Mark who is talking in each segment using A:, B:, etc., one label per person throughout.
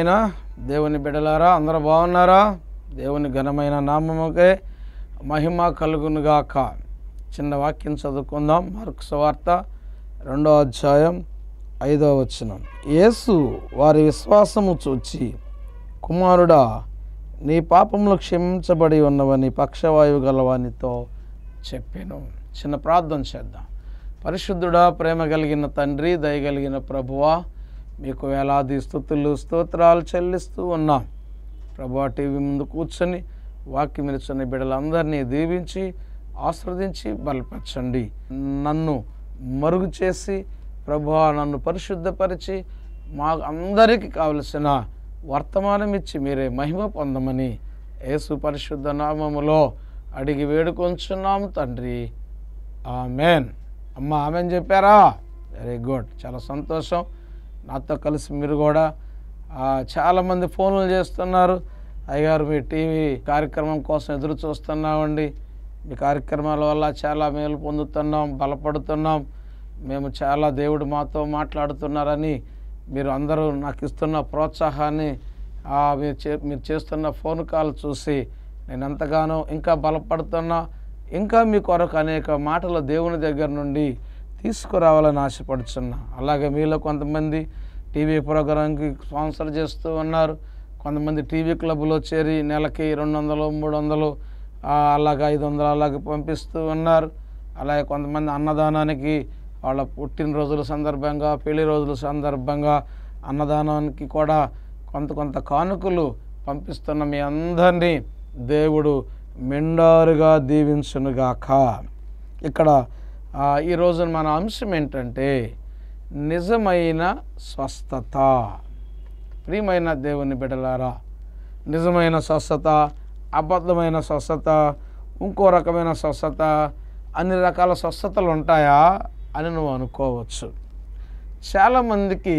A: ప్రియమైన దేవుని బిడలారా అందరూ బాగున్నారా దేవుని ఘనమైన నామముకే మహిమ కలుగునుగాక చిన్న వాక్యం చదువుకుందాం మార్కు సువార్త రెండో అధ్యాయం ఐదో వచనం యేసు వారి విశ్వాసము చూచి కుమారుడా నీ పాపములు క్షమించబడి ఉన్నవని పక్షవాయువు గలవానితో చెప్పాను చిన్న ప్రార్థన చేద్దాం పరిశుద్ధుడా ప్రేమ కలిగిన తండ్రి దయగలిగిన ప్రభువా మీకు వేలాది స్థుతులు స్తోత్రాలు చెల్లిస్తూ ఉన్నాం ప్రభా టీవీ ముందు కూర్చొని వాక్యం ఇచ్చిన బిడ్డలందరినీ దీవించి ఆస్వాదించి బలపరచండి నన్ను మరుగు చేసి ప్రభా నన్ను పరిశుద్ధపరిచి మా అందరికీ కావలసిన వర్తమానం ఇచ్చి మీరే మహిమ పొందమని యేసు పరిశుద్ధ నామములో అడిగి వేడుకొంచున్నాము తండ్రి ఆమెన్ అమ్మ ఆమెన్ చెప్పారా వెరీ గుడ్ చాలా సంతోషం నాతో కలిసి మీరు కూడా ఆ, చాలామంది ఫోన్లు చేస్తున్నారు అయ్యగారు మీ టీవీ కార్యక్రమం కోసం ఎదురు చూస్తున్నామండి మీ కార్యక్రమాల వల్ల చాలా మేలు పొందుతున్నాం బలపడుతున్నాం మేము చాలా దేవుడు మాతో మాట్లాడుతున్నారని మీరు అందరూ నాకు ఇస్తున్న ప్రోత్సాహాన్ని ఆ, మీరు చే మీరు చేస్తున్న ఫోన్ కాల్ చూసి నేను ఎంతగానో ఇంకా బలపడుతున్నా ఇంకా మీ కొరకు అనేక మాటలు దేవుని దగ్గర నుండి తీసుకురావాలని ఆశపడుచున్నా అలాగే మీలో కొంతమంది టీవీ ప్రోగ్రాంకి స్పాన్సర్ చేస్తూ ఉన్నారు కొంతమంది టీవీ క్లబ్లో చేరి నెలకి రెండు వందలు మూడు వందలు ఆ, అలాగే ఐదు వందలు అలాగే పంపిస్తూ ఉన్నారు అలాగే కొంతమంది అన్నదానానికి వాళ్ళ పుట్టినరోజుల సందర్భంగా పెళ్లి రోజుల సందర్భంగా అన్నదానానికి కూడా కొంత కొంత కానుకలు పంపిస్తున్న మీ అందరినీ దేవుడు మెండారుగా దీవించునుగాక ఇక్కడ ఆ, ఈ రోజున మన అంశం ఏంటంటే నిజమైన స్వస్థత ప్రియమైన దేవుని బిడ్డలారా నిజమైన స్వస్థత అబద్ధమైన స్వస్థత ఇంకో రకమైన స్వస్థత అన్ని రకాల స్వస్థతలు ఉంటాయా అని నువ్వు అనుకోవచ్చు చాలామందికి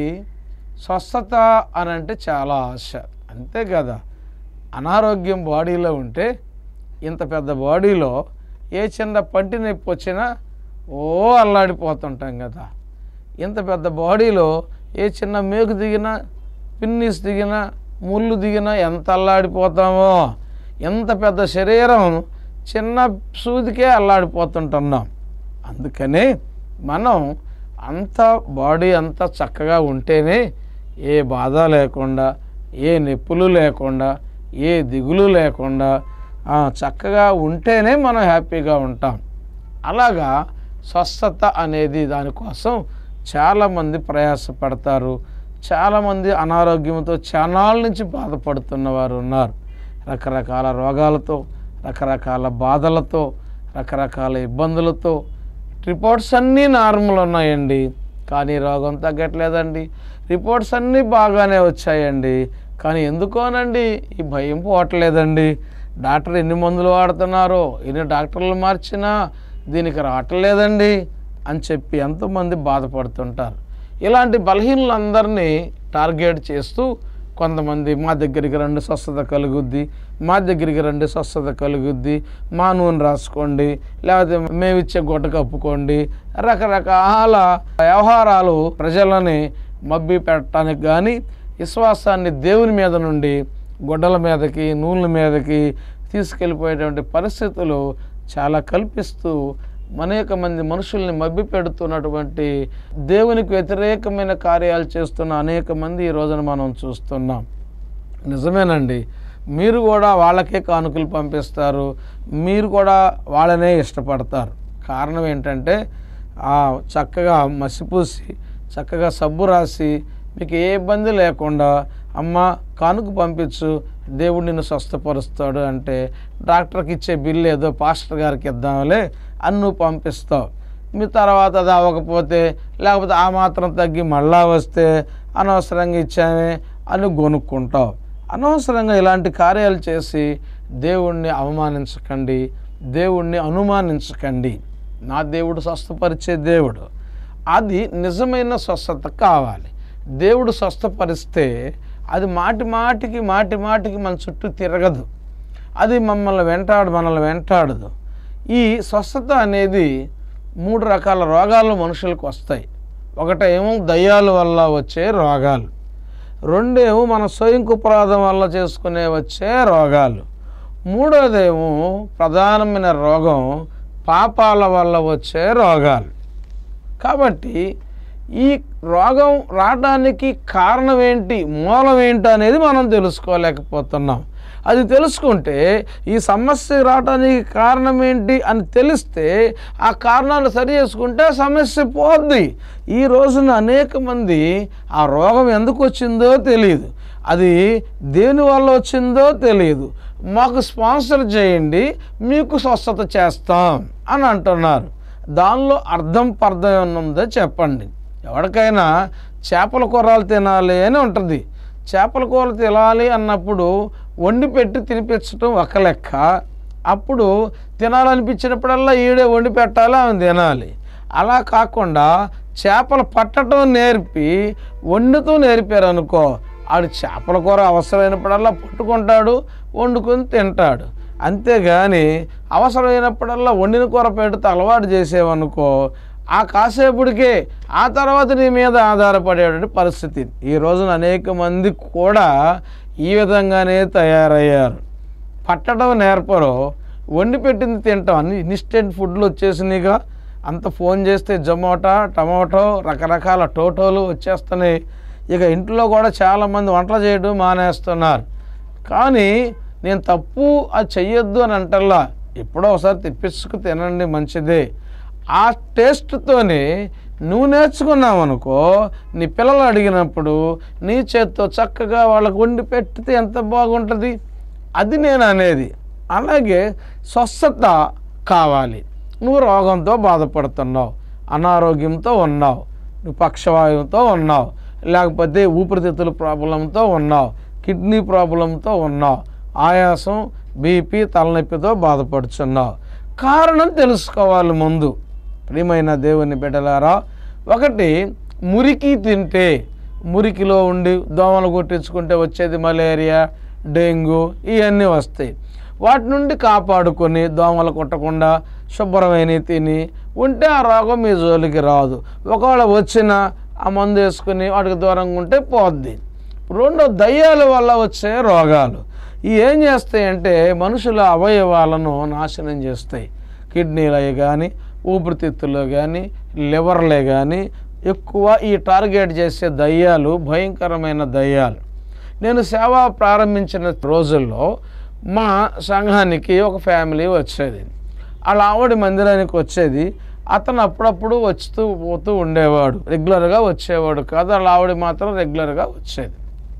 A: స్వస్థత అని అంటే చాలా ఆశ అంతే కదా అనారోగ్యం బాడీలో ఉంటే ఇంత పెద్ద బాడీలో ఏ చిన్న పంటి నొప్పి వచ్చినా ఓ అల్లాడిపోతుంటాం కదా ఇంత పెద్ద బాడీలో ఏ చిన్న మేకు దిగినా పిన్నిస్ దిగినా ముళ్ళు దిగినా ఎంత అల్లాడిపోతామో ఎంత పెద్ద శరీరం చిన్న సూదికే అల్లాడిపోతుంటున్నాం అందుకని మనం అంత బాడీ అంతా చక్కగా ఉంటేనే ఏ బాధ లేకుండా ఏ నొప్పులు లేకుండా ఏ దిగులు లేకుండా ఆ, చక్కగా ఉంటేనే మనం హ్యాపీగా ఉంటాం అలాగా స్వస్థత అనేది దానికోసం చాలామంది ప్రయాసపడతారు చాలామంది అనారోగ్యంతో చానాళ్ళ నుంచి బాధపడుతున్న వారు ఉన్నారు రకరకాల రోగాలతో రకరకాల బాధలతో రకరకాల ఇబ్బందులతో రిపోర్ట్స్ అన్నీ నార్మల్ ఉన్నాయండి కానీ రోగం తగ్గట్లేదండి రిపోర్ట్స్ అన్నీ బాగానే వచ్చాయండి కానీ ఎందుకోనండి ఈ భయం పోవట్లేదండి డాక్టర్ ఎన్ని మందులు వాడుతున్నారో ఎన్ని డాక్టర్లు మార్చినా దీనికి రావట్లేదండి అని చెప్పి ఎంతోమంది బాధపడుతుంటారు ఇలాంటి బలహీనులందరినీ టార్గెట్ చేస్తూ కొంతమంది మా దగ్గరికి రండి స్వస్థత కలుగుద్ది మా దగ్గరికి రండి స్వస్థత కలుగుద్ది మా నూనె రాసుకోండి లేకపోతే మేము ఇచ్చే గుడ్డ కప్పుకోండి రకరకాల వ్యవహారాలు ప్రజలని మబ్బి పెట్టడానికి కానీ విశ్వాసాన్ని దేవుని మీద నుండి గుడ్డల మీదకి నూనెల మీదకి తీసుకెళ్ళిపోయేటువంటి పరిస్థితులు చాలా కల్పిస్తూ అనేక మంది మనుషుల్ని మభ్య పెడుతున్నటువంటి దేవునికి వ్యతిరేకమైన కార్యాలు చేస్తున్న అనేక మంది ఈ రోజున మనం చూస్తున్నాం నిజమేనండి మీరు కూడా వాళ్ళకే కానుకలు పంపిస్తారు మీరు కూడా వాళ్ళనే ఇష్టపడతారు కారణం ఏంటంటే ఆ చక్కగా మసిపూసి చక్కగా సబ్బు రాసి మీకు ఏ ఇబ్బంది లేకుండా అమ్మ కానుక పంపించు దేవుడు నిన్ను స్వస్థపరుస్తాడు అంటే డాక్టర్కి ఇచ్చే బిల్లు ఏదో పాస్టర్ గారికి ఇద్దాంలే అని నువ్వు పంపిస్తావు మీ తర్వాత అది అవ్వకపోతే లేకపోతే ఆ మాత్రం తగ్గి మళ్ళా వస్తే అనవసరంగా ఇచ్చామే అని కొనుక్కుంటావు అనవసరంగా ఇలాంటి కార్యాలు చేసి దేవుణ్ణి అవమానించకండి దేవుణ్ణి అనుమానించకండి నా దేవుడు స్వస్థపరిచే దేవుడు అది నిజమైన స్వస్థత కావాలి దేవుడు స్వస్థపరిస్తే అది మాటి మాటికి మాటి మాటికి మన చుట్టూ తిరగదు అది మమ్మల్ని వెంటాడు మనల్ని వెంటాడదు ఈ స్వస్థత అనేది మూడు రకాల రోగాలు మనుషులకు వస్తాయి ఒకటేమో దయ్యాల వల్ల వచ్చే రోగాలు రెండేమో మన స్వయంకుపరాధం వల్ల చేసుకునే వచ్చే రోగాలు మూడోదేమో ప్రధానమైన రోగం పాపాల వల్ల వచ్చే రోగాలు కాబట్టి ఈ రోగం రావడానికి కారణం ఏంటి మూలం ఏంటి అనేది మనం తెలుసుకోలేకపోతున్నాం అది తెలుసుకుంటే ఈ సమస్య రావడానికి కారణం ఏంటి అని తెలిస్తే ఆ కారణాలు సరి చేసుకుంటే సమస్య పోద్ది ఈ రోజున అనేక మంది ఆ రోగం ఎందుకు వచ్చిందో తెలియదు అది దేని వల్ల వచ్చిందో తెలియదు మాకు స్పాన్సర్ చేయండి మీకు స్వస్థత చేస్తాం అని అంటున్నారు దానిలో అర్థం పర్థం ఏమన్నా ఉందో చెప్పండి ఎవరికైనా చేపల కూరలు తినాలి అని ఉంటుంది చేపల కూర తినాలి అన్నప్పుడు వండి పెట్టి తినిపించడం ఒక లెక్క అప్పుడు తినాలనిపించినప్పుడల్లా ఈడే వండి పెట్టాలి ఆమె తినాలి అలా కాకుండా చేపలు పట్టడం నేర్పి వండుతూ నేర్పారు అనుకో ఆడు చేపల కూర అవసరమైనప్పుడల్లా పట్టుకుంటాడు వండుకొని తింటాడు అంతేగాని అవసరమైనప్పుడల్లా వండిన కూర పెడితే అలవాటు చేసేవనుకో ఆ కాసేపుడికే ఆ తర్వాత నీ మీద ఆధారపడేటువంటి పరిస్థితి ఈ రోజున అనేక మంది కూడా ఈ విధంగానే తయారయ్యారు పట్టడం నేర్పరు వండి పెట్టింది తింటాం అన్ని ఇన్స్టెంట్ ఫుడ్లు వచ్చేసినాయిగా అంత ఫోన్ చేస్తే జొమాటో టమాటో రకరకాల టోటోలు వచ్చేస్తున్నాయి ఇక ఇంట్లో కూడా చాలామంది వంటలు చేయడం మానేస్తున్నారు కానీ నేను తప్పు అది చెయ్యొద్దు అని అంటల్లా ఎప్పుడో ఒకసారి తెప్పించుకు తినండి మంచిదే ఆ టేస్ట్తోనే నువ్వు నేర్చుకున్నావు అనుకో నీ పిల్లలు అడిగినప్పుడు నీ చేత్తో చక్కగా వాళ్ళకు వండి పెట్టితే ఎంత బాగుంటుంది అది నేను అనేది అలాగే స్వస్థత కావాలి నువ్వు రోగంతో బాధపడుతున్నావు అనారోగ్యంతో ఉన్నావు నువ్వు పక్షవాయువుతో ఉన్నావు లేకపోతే ఊపిరితిత్తుల ప్రాబ్లంతో ఉన్నావు కిడ్నీ ప్రాబ్లంతో ఉన్నావు ఆయాసం బీపీ తలనొప్పితో బాధపడుచున్నావు కారణం తెలుసుకోవాలి ముందు ప్రియమైన దేవుని బిడ్డలారా ఒకటి మురికి తింటే మురికిలో ఉండి దోమలు కొట్టించుకుంటే వచ్చేది మలేరియా డెంగ్యూ ఇవన్నీ వస్తాయి వాటి నుండి కాపాడుకొని దోమలు కొట్టకుండా శుభ్రమైన తిని ఉంటే ఆ రోగం మీ జోలికి రాదు ఒకవేళ వచ్చినా ఆ మందు వేసుకుని వాటికి దూరంగా ఉంటే పోద్ది రెండో దయ్యాల వల్ల వచ్చే రోగాలు ఇవి ఏం చేస్తాయంటే మనుషుల అవయవాలను నాశనం చేస్తాయి కిడ్నీలు అవి కానీ ఊపిరితిత్తులు కానీ లివర్లే కానీ ఎక్కువ ఈ టార్గెట్ చేసే దయ్యాలు భయంకరమైన దయ్యాలు నేను సేవ ప్రారంభించిన రోజుల్లో మా సంఘానికి ఒక ఫ్యామిలీ వచ్చేది వాళ్ళ ఆవిడ మందిరానికి వచ్చేది అతను అప్పుడప్పుడు వస్తూ పోతూ ఉండేవాడు రెగ్యులర్గా వచ్చేవాడు కాదు వాళ్ళ ఆవిడ మాత్రం రెగ్యులర్గా వచ్చేది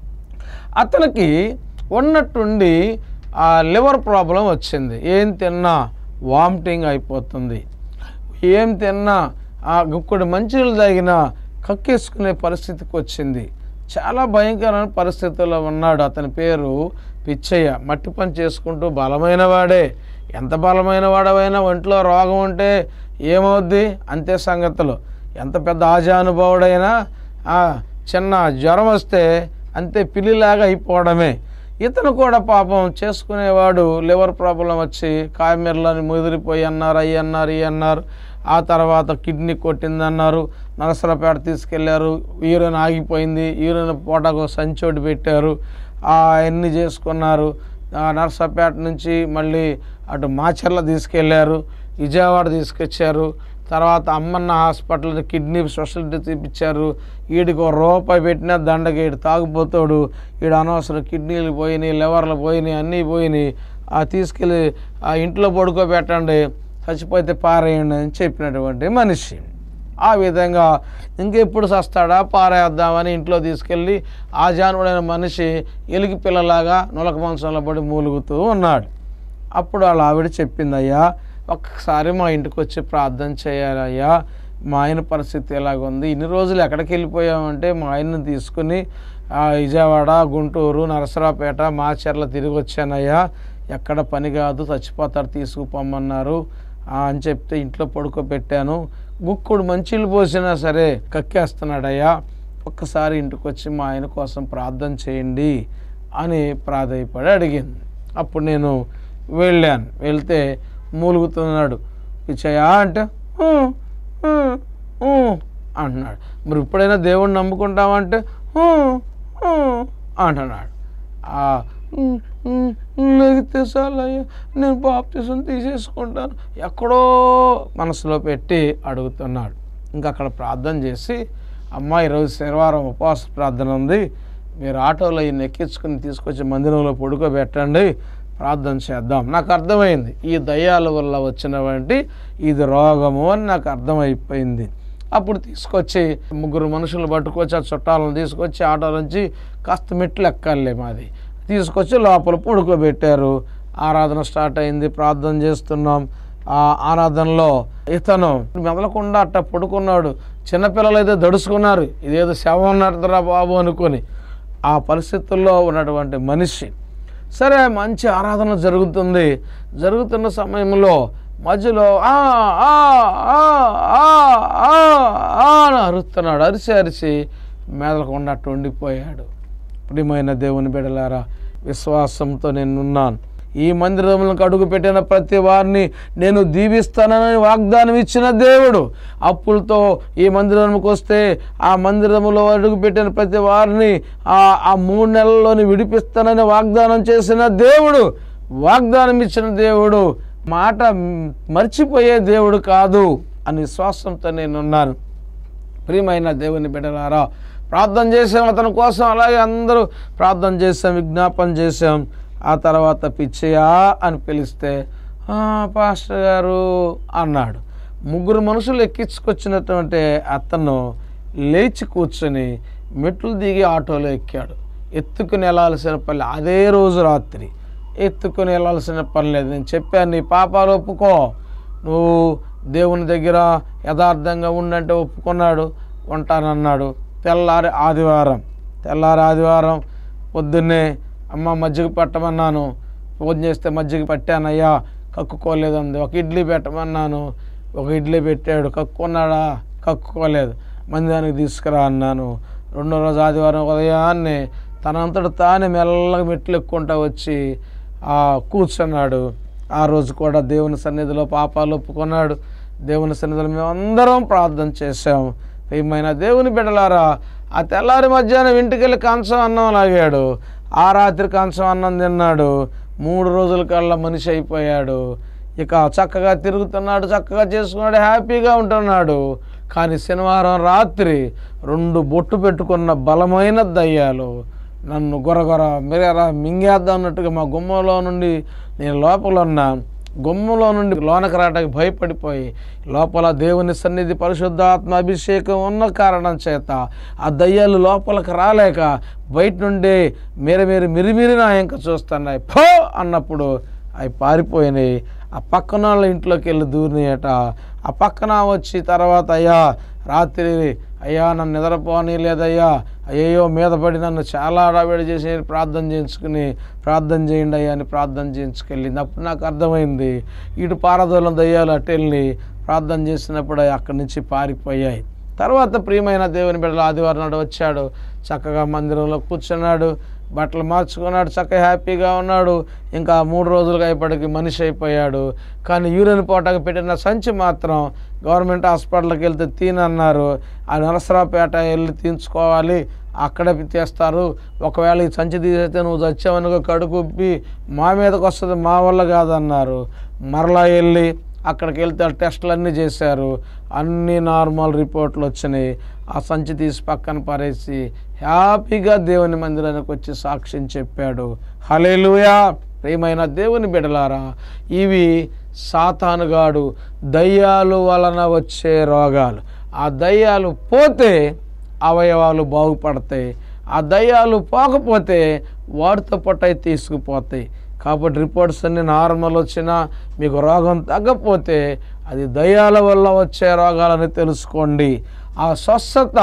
A: అతనికి ఉన్నట్టుండి ఆ లివర్ ప్రాబ్లం వచ్చింది ఏం తిన్నా వామిటింగ్ అయిపోతుంది ఏం తిన్నా ఆ గుక్కడి మంచినీళ్ళు తాగినా కక్కేసుకునే పరిస్థితికి వచ్చింది చాలా భయంకరమైన పరిస్థితుల్లో ఉన్నాడు అతని పేరు పిచ్చయ్య మట్టి పని చేసుకుంటూ బలమైన వాడే ఎంత బలమైన వాడవైనా ఒంట్లో రోగం ఉంటే ఏమవుద్ది అంతే సంగతులు ఎంత పెద్ద ఆజానుభావుడైనా ఆ, చిన్న జ్వరం వస్తే అంతే పిల్లిలాగా అయిపోవడమే ఇతను కూడా పాపం చేసుకునేవాడు లివర్ ప్రాబ్లం వచ్చి కామెర్లని ముదిరిపోయి అన్నారు అయ్యి అన్నారు ఇవి అన్నారు ఆ తర్వాత కిడ్నీ కొట్టిందన్నారు నరసరపేట తీసుకెళ్లారు యూరిన్ ఆగిపోయింది యూరిన్ పూటకు సంచోటి పెట్టారు అన్నీ చేసుకున్నారు ఆ నరసపేట నుంచి మళ్ళీ అటు మాచర్ల తీసుకెళ్లారు విజయవాడ తీసుకొచ్చారు తర్వాత అమ్మన్న హాస్పిటల్ కిడ్నీ స్పెషాలిటీ తీపిచ్చారు వీడికి ఒక రూపాయి పెట్టినా దండకి వీడు తాగుపోతాడు వీడు అనవసరం కిడ్నీలు పోయినాయి లివర్లు పోయినాయి అన్నీ పోయినాయి ఆ తీసుకెళ్ళి ఆ ఇంట్లో పడుకోబెట్టండి చచ్చిపోతే పారేయండి అని చెప్పినటువంటి మనిషి ఆ విధంగా ఇంకెప్పుడు సస్తాడా పారేద్దామని ఇంట్లో తీసుకెళ్ళి ఆ జానుడైన మనిషి ఎలికి పిల్లలాగా నులక మంచంలో పడి మూలుగుతూ ఉన్నాడు అప్పుడు వాళ్ళ ఆవిడ చెప్పింది అయ్యా ఒక్కసారి మా ఇంటికి వచ్చి ప్రార్థన చేయాలయ్యా మా ఆయన పరిస్థితి ఎలాగుంది ఇన్ని రోజులు ఎక్కడికి వెళ్ళిపోయామంటే మా ఆయన్ని తీసుకుని ఆ, విజయవాడ గుంటూరు నరసరావుపేట మాచర్ల తిరిగి వచ్చానయ్యా ఎక్కడ పని కాదు చచ్చిపోతారు తీసుకుపోమన్నారు ఆ, అని చెప్తే ఇంట్లో పడుకోబెట్టాను గుక్కుడు మంచిలు పోసినా సరే కక్కేస్తున్నాడయ్యా ఒక్కసారి ఇంటికి వచ్చి మా ఆయన కోసం ప్రార్థన చేయండి అని ప్రాధాయపడి అడిగింది అప్పుడు నేను వెళ్ళాను వెళ్తే మూలుగుతున్నాడు పిచ్చయ్యా అంటే "ఊ, ఊ, ఊ" అంటున్నాడు మరి ఇప్పుడైనా దేవుణ్ణి నమ్ముకుంటామంటే "ఊ, ఊ" "ఉమ్" అంటున్నాడు ఆ, "ఉమ్, ఉమ్, లెగితే చాలయ్యా నేను బాప్తిజం తీసేసుకుంటాను ఎక్కడో మనసులో పెట్టి అడుగుతున్నాడు ఇంకా అక్కడ ప్రార్థన చేసి అమ్మ ఈరోజు శనివారం ఉపవాస ప్రార్థన ఉంది మీరు ఆటోలో ఈయన ఎక్కించుకుని తీసుకొచ్చి మందిరంలో పడుకోబెట్టండి ప్రార్థన చేద్దాం నాకు అర్థమైంది ఈ దయ్యాల వల్ల వచ్చినటువంటి ఇది రోగము అని నాకు అర్థమైపోయింది అప్పుడు తీసుకొచ్చి ముగ్గురు మనుషులు పట్టుకొచ్చి ఆ చుట్టాలను తీసుకొచ్చి ఆటో నుంచి కాస్త మెట్లు ఎక్కాలే మాది తీసుకొచ్చి లోపల పడుకోబెట్టారు ఆరాధన స్టార్ట్ అయింది ప్రార్థన చేస్తున్నాం ఆ ఆరాధనలో ఇతను మెదలకుండా అట్ట పడుకున్నాడు చిన్నపిల్లలు అయితే దడుచుకున్నారు ఇదేదో శవం ఉన్నట్టురా బాబు అనుకొని ఆ పరిస్థితుల్లో ఉన్నటువంటి మనిషి సరే మంచి ఆరాధన జరుగుతుంది జరుగుతున్న సమయంలో మధ్యలో ఆ ఆ ఆ ఆ ఆ ఆ అని అరుస్తున్నాడు అరిచి అరిచి మెదలకుండా అట్టు ఉండిపోయాడు ప్రియమైన దేవుని బిడలారా విశ్వాసంతో నేనున్నాను ఈ మందిరములకు అడుగు పెట్టిన ప్రతి వారిని నేను దీవిస్తానని వాగ్దానం ఇచ్చిన దేవుడు అప్పులతో ఈ మందిరంకి వస్తే ఆ మందిరములో అడుగు పెట్టిన ప్రతి వారిని ఆ ఆ మూడు నెలల్లోని విడిపిస్తానని వాగ్దానం చేసిన దేవుడు వాగ్దానం ఇచ్చిన దేవుడు మాట మర్చిపోయే దేవుడు కాదు అని విశ్వాసంతో నేనున్నాను ప్రియమైన దేవుని బిడ్డలారా ప్రార్థన చేసాం అతని కోసం అలాగే అందరూ ప్రార్థన చేసాం విజ్ఞాపన చేసాం ఆ తర్వాత పిచ్చయ్యా అని పిలిస్తే "ఆ, పాస్టర్ గారు అన్నాడు ముగ్గురు మనుషులు ఎక్కించుకొచ్చినటువంటి అతను లేచి కూర్చొని మెట్లు దిగి ఆటోలో ఎక్కాడు ఎత్తుకుని వెళ్ళాల్సిన పని అదే రోజు రాత్రి ఎత్తుకుని వెళ్ళాల్సిన పని లేదు నేను చెప్పాను నీ పాపాలు ఒప్పుకో నువ్వు దేవుని దగ్గర యథార్థంగా ఉండంటే ఒప్పుకున్నాడు ఉంటానన్నాడు తెల్లారి ఆదివారం తెల్లారి ఆదివారం పొద్దున్నే అమ్మ మజ్జిగ పెట్టమన్నాను ఫోన్ చేస్తే మజ్జిగ పెట్టానయ్యా కక్కుకోలేదంది ఒక ఇడ్లీ పెట్టమన్నాను ఒక ఇడ్లీ పెట్టాడు కక్కున్నాడా కక్కుకోలేదు మందిరానికి తీసుకురా అన్నాను రెండో రోజు ఆదివారం ఉదయాన్నే తనంతట తానే మెల్లగా మెట్లు ఎక్కుంటా వచ్చి ఆ కూర్చున్నాడు ఆ రోజు కూడా దేవుని సన్నిధిలో పాపాలు ఒప్పుకున్నాడు దేవుని సన్నిధిలో మేము అందరం ప్రార్థన చేశాం ప్రియమైన దేవుని బిడ్డలారా ఆ తెల్లారి మధ్యాహ్నం ఇంటికెళ్ళి కంచం అన్నం లాగాడు ఆ రాత్రి కంచం అన్నం తిన్నాడు మూడు రోజుల కల్లా మనిషి అయిపోయాడు ఇక చక్కగా తిరుగుతున్నాడు చక్కగా చేసుకున్నాడు హ్యాపీగా ఉంటున్నాడు కానీ శనివారం రాత్రి రెండు బొట్టు పెట్టుకున్న బలమైన దయ్యాలు నన్ను గొరగొర మిరగర మింగేద్దాం అన్నట్టుగా మా గుమ్మంలో నుండి నేను లోపల ఉన్నా గుమ్మంలో నుండి లోనకి రావడానికి భయపడిపోయి లోపల దేవుని సన్నిధి పరిశుద్ధాత్మ అభిషేకం ఉన్న కారణం చేత ఆ దయ్యాలు లోపలికి రాలేక బయట నుండి మీరు మీరు మిరిమిరి నా ఇంకా చూస్తున్నాయి ఫో అన్నప్పుడు అవి పారిపోయినాయి ఆ పక్కన వాళ్ళ ఇంట్లోకి వెళ్ళి దూరినాయట ఆ పక్కన వచ్చి తర్వాత అయ్యా రాత్రి అయ్యా నన్ను నిద్రపోని లేదయ్యా అయ్యో మీద పడి నన్ను చాలా అడావిడి చేసి ప్రార్థన చేయించుకుని ప్రార్థన చేయండి అయ్యా అని ప్రార్థన చేయించుకెళ్ళింది అప్పుడు నాకు అర్థమైంది ఇటు పారదోళం దయ్యాలు అటు వెళ్ళి ప్రార్థన చేసినప్పుడు అవి అక్కడి నుంచి పారిపోయాయి తర్వాత ప్రియమైన దేవుని బిడ్డలు ఆదివారం నాడు వచ్చాడు చక్కగా మందిరంలో కూర్చున్నాడు బట్టలు మార్చుకున్నాడు చక్కగా హ్యాపీగా ఉన్నాడు ఇంకా మూడు రోజులుగా అయిపటికి మనిషి అయిపోయాడు కానీ యూరిన్ పోటాకి పెట్టిన సంచి మాత్రం గవర్నమెంట్ హాస్పిటల్కి వెళ్తే తీనన్నారు ఆ నరసరావుపేట వెళ్ళి తీయించుకోవాలి అక్కడే తీస్తారు ఒకవేళ ఈ సంచి తీసేస్తే నువ్వు చచ్చావనుకో కడుపు ఉబ్బి మా మీదకి వస్తుంది మా వల్ల కాదన్నారు మరలా వెళ్ళి అక్కడికి వెళ్తే ఆ టెస్టులు అన్నీ చేశారు అన్ని నార్మల్ రిపోర్ట్లు వచ్చినాయి ఆ సంచి తీసి పక్కన పారేసి హ్యాపీగా దేవుని మందిరానికి వచ్చి సాక్ష్యం చెప్పాడు హలేలుయా ప్రియమైన దేవుని బిడలారా ఇవి సాతానుగాడు దయ్యాలు వలన వచ్చే రోగాలు ఆ దయ్యాలు పోతే అవయవాలు బాగుపడతాయి ఆ దయ్యాలు పోకపోతే వాటితో పట్టయి తీసుకుపోతాయి కాబట్టి రిపోర్ట్స్ అన్ని నార్మల్ వచ్చినా మీకు రోగం తగ్గపోతే అది దయ్యాల వల్ల వచ్చే రోగాలని తెలుసుకోండి ఆ స్వస్థత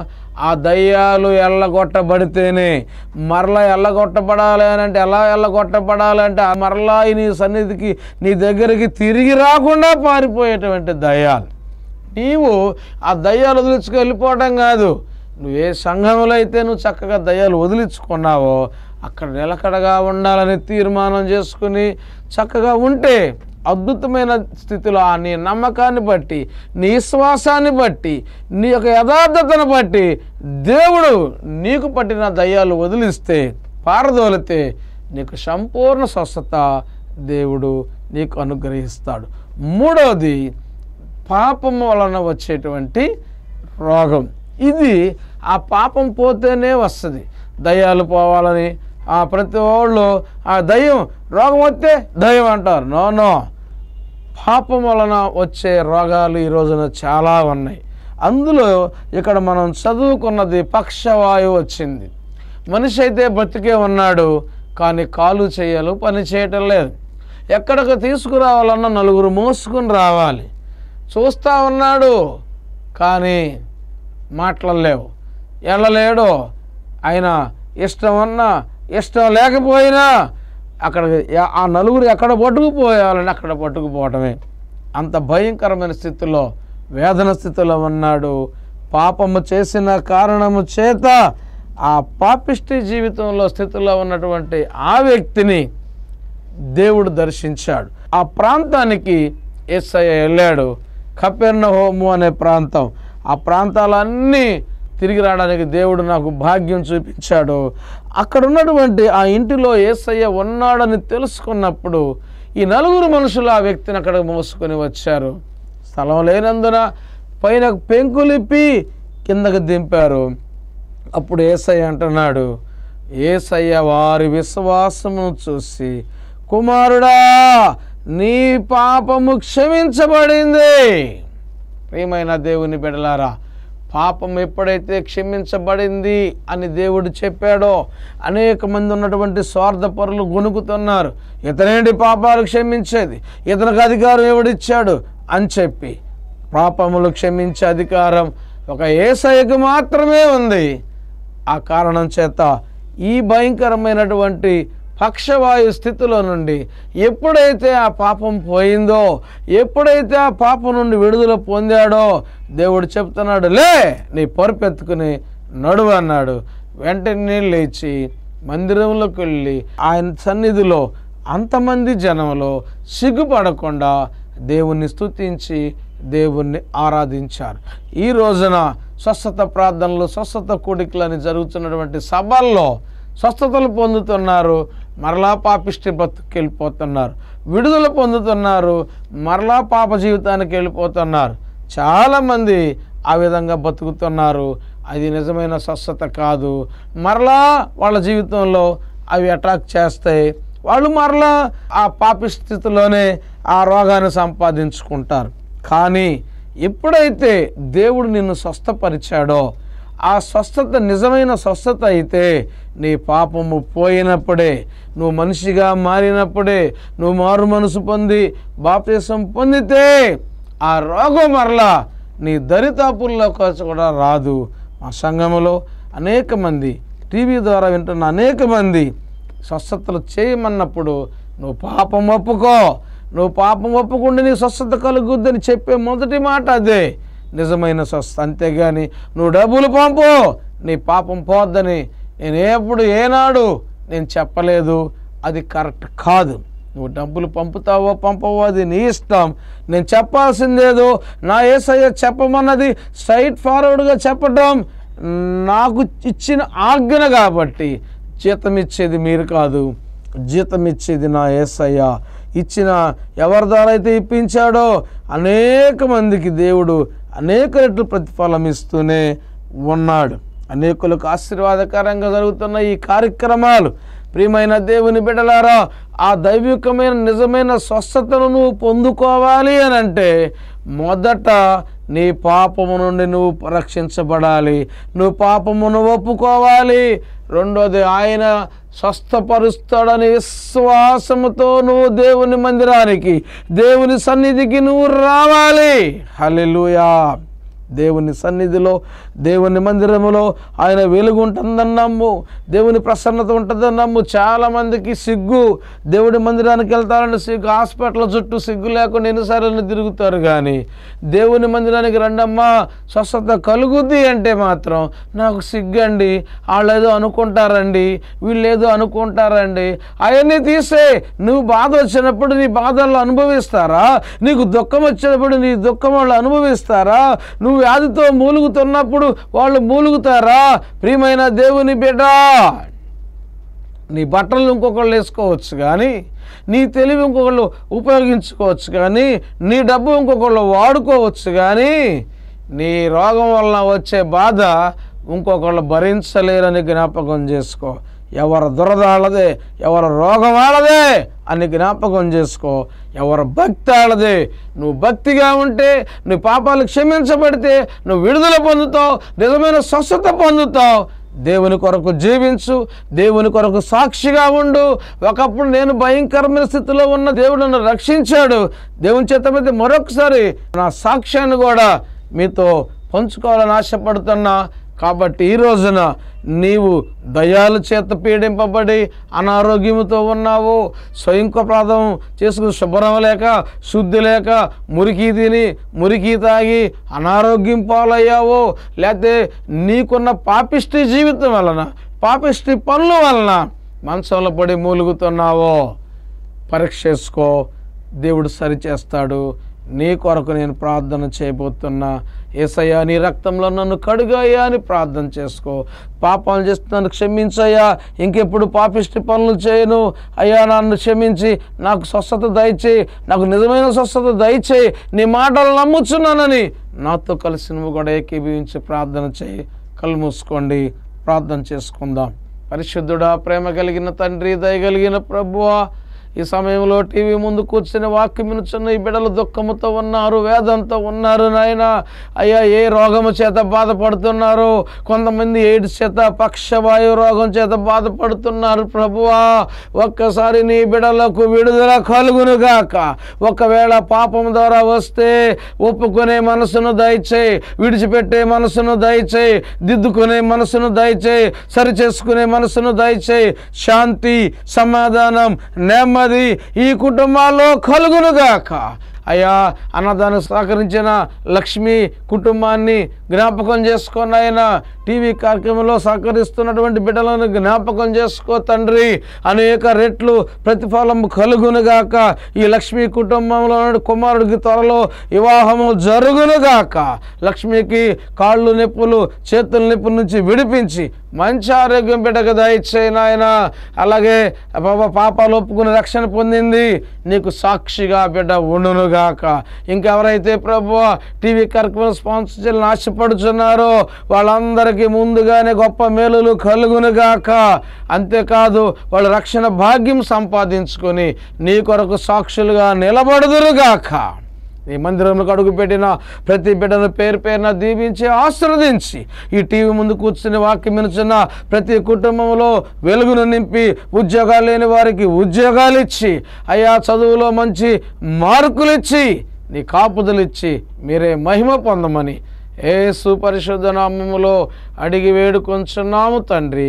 A: ఆ దయ్యాలు ఎల్లగొట్టబడితేనే మరలా ఎల్లగొట్టబడాలి అని అంటే ఎలా ఎల్లగొట్టబడాలి అంటే ఆ మరలా ఈ నీ సన్నిధికి నీ దగ్గరికి తిరిగి రాకుండా పారిపోయేటువంటి దయ్యాలు నీవు ఆ దయ్యాలు వదిలించుకు వెళ్ళిపోవడం కాదు నువ్వు ఏ సంఘంలో అయితే నువ్వు చక్కగా దయ్యాలు వదిలించుకున్నావో అక్కడ నిలకడగా ఉండాలని తీర్మానం చేసుకుని చక్కగా ఉంటే అద్భుతమైన స్థితిలో ఆ నీ నమ్మకాన్ని బట్టి నీ విశ్వాసాన్ని బట్టి నీ యొక్క యథార్థతను బట్టి దేవుడు నీకు పట్టిన దయ్యాలు వదిలిస్తే పారదోలితే నీకు సంపూర్ణ స్వస్థత దేవుడు నీకు అనుగ్రహిస్తాడు మూడవది పాపం వలన వచ్చేటువంటి రోగం ఇది ఆ పాపం పోతేనే వస్తుంది దయ్యాలు పోవాలని ఆ ప్రతి వాళ్ళు ఆ దయ్యం రోగం వస్తే దయ్యం అంటారు నో నో పాపం వలన వచ్చే రోగాలు ఈ రోజున చాలా ఉన్నాయి అందులో ఇక్కడ మనం చదువుకున్నది పక్షవాయువు వచ్చింది మనిషి అయితే బతికే ఉన్నాడు కానీ కాలు చేయలు పని చేయటం లేదు ఎక్కడికి తీసుకురావాలన్నా నలుగురు మోసుకుని రావాలి చూస్తూ ఉన్నాడు కానీ మాటలలేవు వెళ్ళలేడు ఆయన ఇష్టం ఉన్నా ఇష్టం లేకపోయినా అక్కడ ఆ నలుగురు ఎక్కడ పట్టుకుపోయాలని అక్కడ పట్టుకుపోవటమే అంత భయంకరమైన స్థితిలో వేదన స్థితిలో ఉన్నాడు పాపము చేసిన కారణము చేత ఆ పాపిష్టి జీవితంలో స్థితిలో ఉన్నటువంటి ఆ వ్యక్తిని దేవుడు దర్శించాడు ఆ ప్రాంతానికి ఎస్ఐ వెళ్ళాడు కపెర్ణ హోము అనే ప్రాంతం ఆ ప్రాంతాలన్నీ తిరిగి రావడానికి దేవుడు నాకు భాగ్యం చూపించాడు అక్కడ ఉన్నటువంటి ఆ ఇంటిలో ఏసయ్య ఉన్నాడని తెలుసుకున్నప్పుడు ఈ నలుగురు మనుషులు ఆ వ్యక్తిని అక్కడ మోసుకొని వచ్చారు స్థలం లేనందున పైన పెంకులిప్పి కిందకు దింపారు అప్పుడు ఏసయ్య అంటున్నాడు ఏసయ్య వారి విశ్వాసమును చూసి కుమారుడా నీ పాపము క్షమించబడింది ప్రియమైన దేవుని బిడలారా పాపం ఎప్పుడైతే క్షమించబడింది అని దేవుడు చెప్పాడో అనేక మంది ఉన్నటువంటి స్వార్థపరులు గొనుకుతున్నారు ఇతనేంటి పాపాలు క్షమించేది ఇతనికి అధికారం ఎవడిచ్చాడు అని చెప్పి పాపములు క్షమించే అధికారం ఒక ఏసయ్యకు మాత్రమే ఉంది ఆ కారణం చేత ఈ భయంకరమైనటువంటి పక్షవాయు స్థితిలో నుండి ఎప్పుడైతే ఆ పాపం పోయిందో ఎప్పుడైతే ఆ పాపం నుండి విడుదల పొందాడో దేవుడు చెప్తున్నాడు లే నీ పొరపెత్తుకుని నడువు అన్నాడు వెంటనే లేచి మందిరంలోకి వెళ్ళి ఆయన సన్నిధిలో అంతమంది జనంలో సిగ్గుపడకుండా దేవుణ్ణి స్తుతించి దేవుణ్ణి ఆరాధించారు ఈ రోజున స్వస్థత ప్రార్థనలు స్వస్థత కూడికలని జరుగుతున్నటువంటి సభల్లో స్వస్థతలు పొందుతున్నారు మరలా పాపిష్టి బతుకు వెళ్ళిపోతున్నారు విడుదల పొందుతున్నారు మరలా పాప జీవితానికి వెళ్ళిపోతున్నారు చాలామంది ఆ విధంగా బతుకుతున్నారు అది నిజమైన స్వస్థత కాదు మరలా వాళ్ళ జీవితంలో అవి అట్రాక్ట్ చేస్తాయి వాళ్ళు మరలా ఆ పాపి స్థితిలోనే ఆ రోగాన్ని సంపాదించుకుంటారు కానీ ఎప్పుడైతే దేవుడు నిన్ను స్వస్థపరిచాడో ఆ స్వస్థత నిజమైన స్వస్థత అయితే నీ పాపము పోయినప్పుడే నువ్వు మనిషిగా మారినప్పుడే నువ్వు మారు మనసు పొంది బాప్తీసం పొందితే ఆ రోగం మరలా నీ దరితాపుల్లో కూడా రాదు మా సంఘములో అనేక మంది టీవీ ద్వారా వింటున్న అనేక మంది స్వస్థతలు చేయమన్నప్పుడు నువ్వు పాపం ఒప్పుకో నువ్వు పాపం ఒప్పుకుంటే నీ స్వస్థత కలుగుద్దని చెప్పే మొదటి మాట అదే నిజమైన స్వస్థ అంతేగాని నువ్వు డబ్బులు పంపు నీ పాపం పోద్దని నేను ఎప్పుడు ఏనాడు నేను చెప్పలేదు అది కరెక్ట్ కాదు నువ్వు డబ్బులు పంపుతావో పంపవో అది నీ ఇష్టం నేను చెప్పాల్సిందేదో నా ఏసయ్య చెప్పమన్నది స్ట్రైట్ ఫార్వర్డ్గా చెప్పటం నాకు ఇచ్చిన ఆజ్ఞ కాబట్టి జీతం ఇచ్చేది మీరు కాదు జీతం ఇచ్చేది నా ఏసయ్య ఇచ్చిన ఎవరి ద్వారా అయితే ఇప్పించాడో అనేక మందికి దేవుడు అనేక రెట్లు ప్రతిఫలం ఇస్తూనే ఉన్నాడు అనేకులకు ఆశీర్వాదకరంగా జరుగుతున్న ఈ కార్యక్రమాలు ప్రియమైన దేవుని బిడ్డలారా ఆ దైవికమైన నిజమైన స్వస్థతను నువ్వు పొందుకోవాలి అని అంటే మొదట నీ పాపము నుండి నువ్వు రక్షించబడాలి నువ్వు పాపమును ఒప్పుకోవాలి రెండోది ఆయన స్వస్థపరుస్తాడని విశ్వాసముతో నువ్వు దేవుని మందిరానికి దేవుని సన్నిధికి నువ్వు రావాలి హల్లెలూయా దేవుని సన్నిధిలో దేవుని మందిరములో ఆయన వెలుగు ఉంటుందని నమ్ము దేవుని ప్రసన్నత ఉంటుందని నమ్ము చాలామందికి సిగ్గు దేవుడి మందిరానికి వెళ్తారని సిగ్గు హాస్పిటల్ చుట్టూ సిగ్గు లేకుండా ఎన్నిసార్లు తిరుగుతారు కానీ దేవుని మందిరానికి రండమ్మా స్వస్థత కలుగుద్ది అంటే మాత్రం నాకు సిగ్గండి వాళ్ళు ఏదో అనుకుంటారండి వీళ్ళు ఏదో అనుకుంటారండి అవన్నీ తీసే నువ్వు బాధ వచ్చినప్పుడు నీ బాధల్లో అనుభవిస్తారా నీకు దుఃఖం వచ్చినప్పుడు నీ దుఃఖం వాళ్ళు అనుభవిస్తారా నువ్వు వ్యాధితో మూలుగుతున్నప్పుడు వాళ్ళు మూలుగుతారా ప్రియమైన దేవుని బిడ్డ నీ బట్టలు ఇంకొకళ్ళు వేసుకోవచ్చు కానీ నీ తెలివి ఇంకొకళ్ళు ఉపయోగించుకోవచ్చు కానీ నీ డబ్బు ఇంకొకళ్ళు వాడుకోవచ్చు కానీ నీ రోగం వలన వచ్చే బాధ ఇంకొకళ్ళు భరించలేరని జ్ఞాపకం చేసుకో ఎవరి దురద వాళ్ళదే ఎవరి రోగం వాళ్ళదే అని జ్ఞాపకం చేసుకో ఎవరి భక్తి వాళ్ళదే నువ్వు భక్తిగా ఉంటే నీ పాపాలు క్షమించబడితే నువ్వు విడుదల పొందుతావు నిజమైన స్వస్థత పొందుతావు దేవుని కొరకు జీవించు దేవుని కొరకు సాక్షిగా ఉండు ఒకప్పుడు నేను భయంకరమైన స్థితిలో ఉన్న దేవుడు నన్ను రక్షించాడు దేవుని చేత మీద మరొకసారి నా సాక్ష్యాన్ని కూడా మీతో పంచుకోవాలని ఆశపడుతున్నా కాబట్టి ఈ రోజున నీవు దయాల చేత పీడింపబడి అనారోగ్యంతో ఉన్నావు స్వయంకప్రాధం చేసుకుని శుభ్రం లేక శుద్ధి లేక మురికి తిని మురికి తాగి అనారోగ్యం పాలయ్యావో లేకపోతే నీకున్న పాపిష్టి జీవితం వలన పాపిష్టి పనుల వలన మంచంలో పడి మూలుగుతున్నావో పరీక్ష చేసుకో దేవుడు సరిచేస్తాడు నీ కొరకు నేను ప్రార్థన చేయబోతున్నా ఏసయ్యా నీ రక్తంలో నన్ను కడుగయ్యా అని ప్రార్థన చేసుకో పాపాలు చేస్తున్నాను క్షమించయ్యా ఇంకెప్పుడు పాపిష్టి పనులు చేయను అయ్యా నన్ను క్షమించి నాకు స్వస్థత దయచేయి నాకు నిజమైన స్వస్థత దయచేయి నీ మాటలు నమ్ముచున్నానని నాతో కలిసి నువ్వు కూడా ఏకీభవించి ప్రార్థన చేయి కళ్ళు మూసుకోండి ప్రార్థన చేసుకుందాం పరిశుద్ధుడా ప్రేమ కలిగిన తండ్రి దయగలిగిన ప్రభువా ఈ సమయంలో టీవీ ముందు కూర్చుని వాక్యం వినుచున్న ఈ బిడ్డలు దుఃఖముతో ఉన్నారు వేదంతో ఉన్నారు నాయన అయ్యా ఏ రోగము చేత బాధపడుతున్నారు కొంతమంది ఎయిడ్స్ చేత పక్షవాయు రోగం చేత బాధపడుతున్నారు ప్రభువా ఒక్కసారి నీ బిడ్డలకు విడుదల కలుగునుగాక ఒకవేళ పాపం ద్వారా వస్తే ఒప్పుకునే మనసును దయచేయి విడిచిపెట్టే మనసును దయచేయి దిద్దుకునే మనసును దయచేయి సరి చేసుకునే మనసును దయచేయి శాంతి సమాధానం నెమ్మది ఈ కుటుంబాల్లో కలుగునుగాక అయ్యా అన్నదానం సహకరించిన లక్ష్మి కుటుంబాన్ని జ్ఞాపకం చేసుకొని ఆయన టీవీ కార్యక్రమంలో సహకరిస్తున్నటువంటి బిడ్డలను జ్ఞాపకం చేసుకో తండ్రి అనేక రెట్లు ప్రతిఫలం కలుగునుగాక ఈ లక్ష్మి కుటుంబంలో ఉన్న కుమారుడికి త్వరలో వివాహము జరుగునుగాక లక్ష్మికి కాళ్ళు నొప్పులు చేతుల నొప్పుల నుంచి విడిపించి మంచి ఆరోగ్యం బిడ్డకు దయచేయి నాయన అలాగే బాబా పాపాలు ఒప్పుకుని రక్షణ పొందింది నీకు సాక్షిగా బిడ్డ ఉండునుగాక ఇంకెవరైతే ప్రభు టీవీ కార్యక్రమం స్పాన్సర్ చేయాలని ఆశపడుచున్నారో వాళ్ళందరికీ ముందుగానే గొప్ప మేలులు కలుగునుగాక అంతేకాదు వాళ్ళ రక్షణ భాగ్యం సంపాదించుకొని నీ కొరకు సాక్షులుగా నిలబడుదురుగాక ఈ మందిరంలో అడుగు పెట్టిన ప్రతి బిడ్డను పేరు పేరున దీవించి ఆశీర్వదించి ఈ టీవీ ముందు కూర్చుని వాక్యం వినుచున్న ప్రతి కుటుంబంలో వెలుగును నింపి ఉద్యోగాలు లేని వారికి ఉద్యోగాలు ఇచ్చి అయా చదువులో మంచి మార్కులు ఇచ్చి నీ కాపుదలు ఇచ్చి మీరే మహిమ పొందమని ఏ సుపరిశుద్ధ నామములో అడిగి వేడుకొంచున్నాము తండ్రి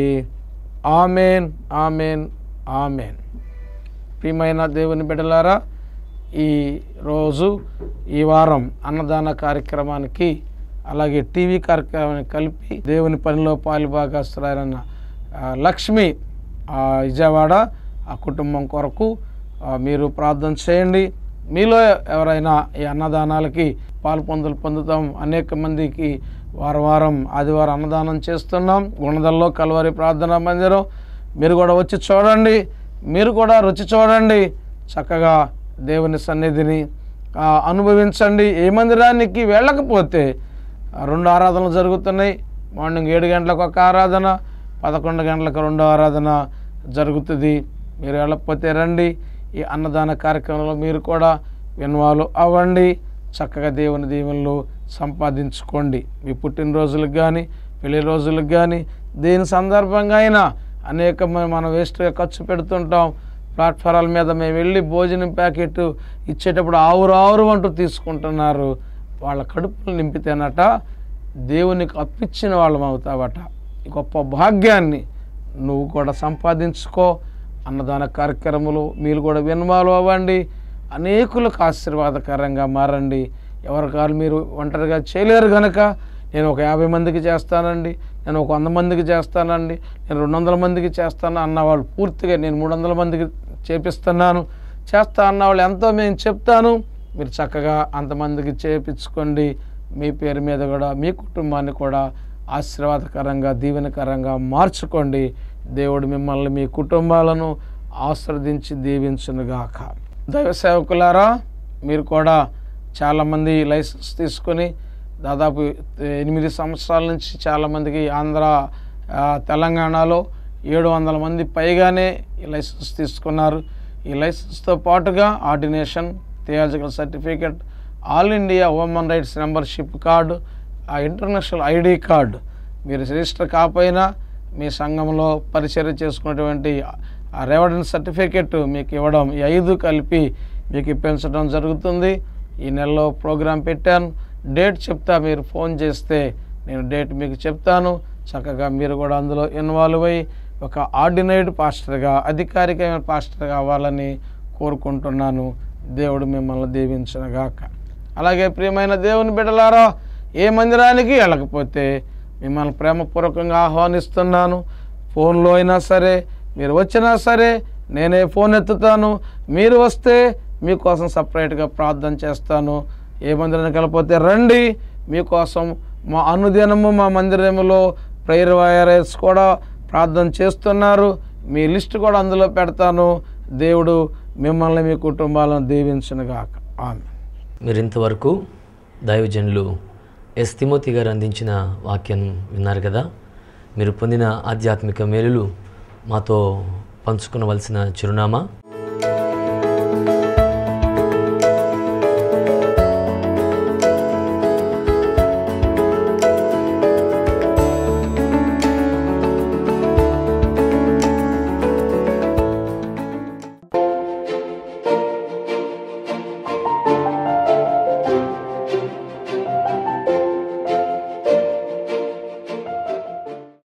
A: ఆమెన్ ఆమెన్ ఆమెన్ ప్రియమైన దేవుని బిడ్డలారా ఈ రోజు ఈ వారం అన్నదాన కార్యక్రమానికి అలాగే టీవీ కార్యక్రమానికి కలిపి దేవుని పనిలో పాలుభాగస్తులైన ఆ, లక్ష్మి ఆ, విజయవాడ ఆ కుటుంబం కొరకు ఆ, మీరు ప్రార్థన చేయండి మీలో ఎవరైనా ఈ అన్నదానాలకి పాలు పొందులు పొందుతాం అనేక మందికి వారం వారం ఆదివారం అన్నదానం చేస్తున్నాం గుణదల్లో కలవరి ప్రార్థనా మందిరం మీరు కూడా వచ్చి చూడండి మీరు కూడా రుచి చూడండి చక్కగా దేవుని సన్నిధిని ఆ, అనుభవించండి ఏ మందిరానికి వెళ్ళకపోతే ఆ, రెండు ఆరాధనలు జరుగుతున్నాయి మార్నింగ్ ఏడు గంటలకు ఒక ఆరాధన పదకొండు గంటలకు రెండో ఆరాధన జరుగుతుంది మీరు వెళ్ళకపోతే రండి ఈ అన్నదాన కార్యక్రమంలో మీరు కూడా ఇన్వాల్వ్ అవ్వండి చక్కగా దేవుని దీవెనలు సంపాదించుకోండి మీ పుట్టినరోజులకు కానీ పెళ్లి రోజులకు కానీ దేని సందర్భంగా అయినా అనేక మ- మనం వేస్ట్గా ఖర్చు పెడుతుంటాం ప్లాట్ఫారాల మీద మేము వెళ్ళి భోజనం ప్యాకెట్ ఇచ్చేటప్పుడు ఆవురు ఆవురు అంటూ తీసుకుంటున్నారు వాళ్ళ కడుపులు నింపితేనట దేవునికి అప్పించిన వాళ్ళం అవుతావట ఈ గొప్ప భాగ్యాన్ని నువ్వు కూడా సంపాదించుకో అన్నదాన కార్యక్రమాలు మీరు కూడా ఇన్వాల్వ్ అవ్వండి అనేకులకు ఆశీర్వాదకరంగా మారండి ఎవరికాలు మీరు ఒంటరిగా చేయలేరు కనుక నేను ఒక యాభై మందికి చేస్తానండి నేను ఒక వంద మందికి చేస్తానండి నేను రెండు వందల మందికి చేస్తాను అన్న వాళ్ళు పూర్తిగా నేను మూడు వందల మందికి చేపిస్తున్నాను చేస్తా అన్న వాళ్ళు ఎంతో మేము చెప్తాను మీరు చక్కగా అంతమందికి చేపించుకోండి మీ పేరు మీద కూడా మీ కుటుంబాన్ని కూడా ఆశీర్వాదకరంగా దీవెనకరంగా మార్చుకోండి దేవుడు మిమ్మల్ని మీ కుటుంబాలను ఆశ్రదించి దీవించునుగాక దైవ సేవకులారా మీరు కూడా చాలామంది లైసెన్స్ తీసుకొని దాదాపు ఎనిమిది సంవత్సరాల నుంచి చాలామందికి ఆంధ్ర ఆ, తెలంగాణలో ఏడు వందల మంది పైగానే ఈ లైసెన్స్ తీసుకున్నారు ఈ లైసెన్స్తో పాటుగా ordination theological certificate all India women rights membership card ఆ ఇంటర్నేషనల్ ఐడి కార్డు మీరు రిజిస్టర్ కాకపోయినా మీ సంఘంలో పరిచర్య చేసుకున్నటువంటి ఆ రెవడెన్స్ సర్టిఫికెట్ మీకు ఇవ్వడం ఈ ఐదు కలిపి మీకు ఇప్పించడం జరుగుతుంది ఈ నెలలో ప్రోగ్రాం పెట్టాను డేట్ చెప్తా మీరు ఫోన్ చేస్తే నేను డేట్ మీకు చెప్తాను చక్కగా మీరు కూడా అందులో ఇన్వాల్వ్ అయ్యి ఒక ఆర్డినైడ్ పాస్టర్గా అధికారికమైన పాస్టర్గా అవ్వాలని కోరుకుంటున్నాను దేవుడు మిమ్మల్ని దీవించనుగాక అలాగే ప్రియమైన దేవుని బిడ్డలారా ఏ మందిరానికి వెళ్ళకపోతే మిమ్మల్ని ప్రేమపూర్వకంగా ఆహ్వానిస్తున్నాను ఫోన్లో అయినా సరే మీరు వచ్చినా సరే నేనే ఫోన్ ఎత్తుతాను మీరు వస్తే మీకోసం సపరేట్గా ప్రార్థన చేస్తాను ఏ మందిరానికి వెళ్ళకపోతే రండి మీకోసం మా అనుదినము మా మందిరములో ప్రేయర్ వైరస్ కూడా ప్రార్థన చేస్తున్నారు మీ లిస్ట్ కూడా అందులో పెడతాను దేవుడు మిమ్మల్ని మీ కుటుంబాలను దీవించునుగాక ఆమె
B: మీరు ఇంతవరకు దైవజనులు ఎస్ తిమోతి గారు అందించిన వాక్యం విన్నారు కదా మీరు పొందిన ఆధ్యాత్మిక మేలులు మాతో పంచుకునవలసిన చిరునామా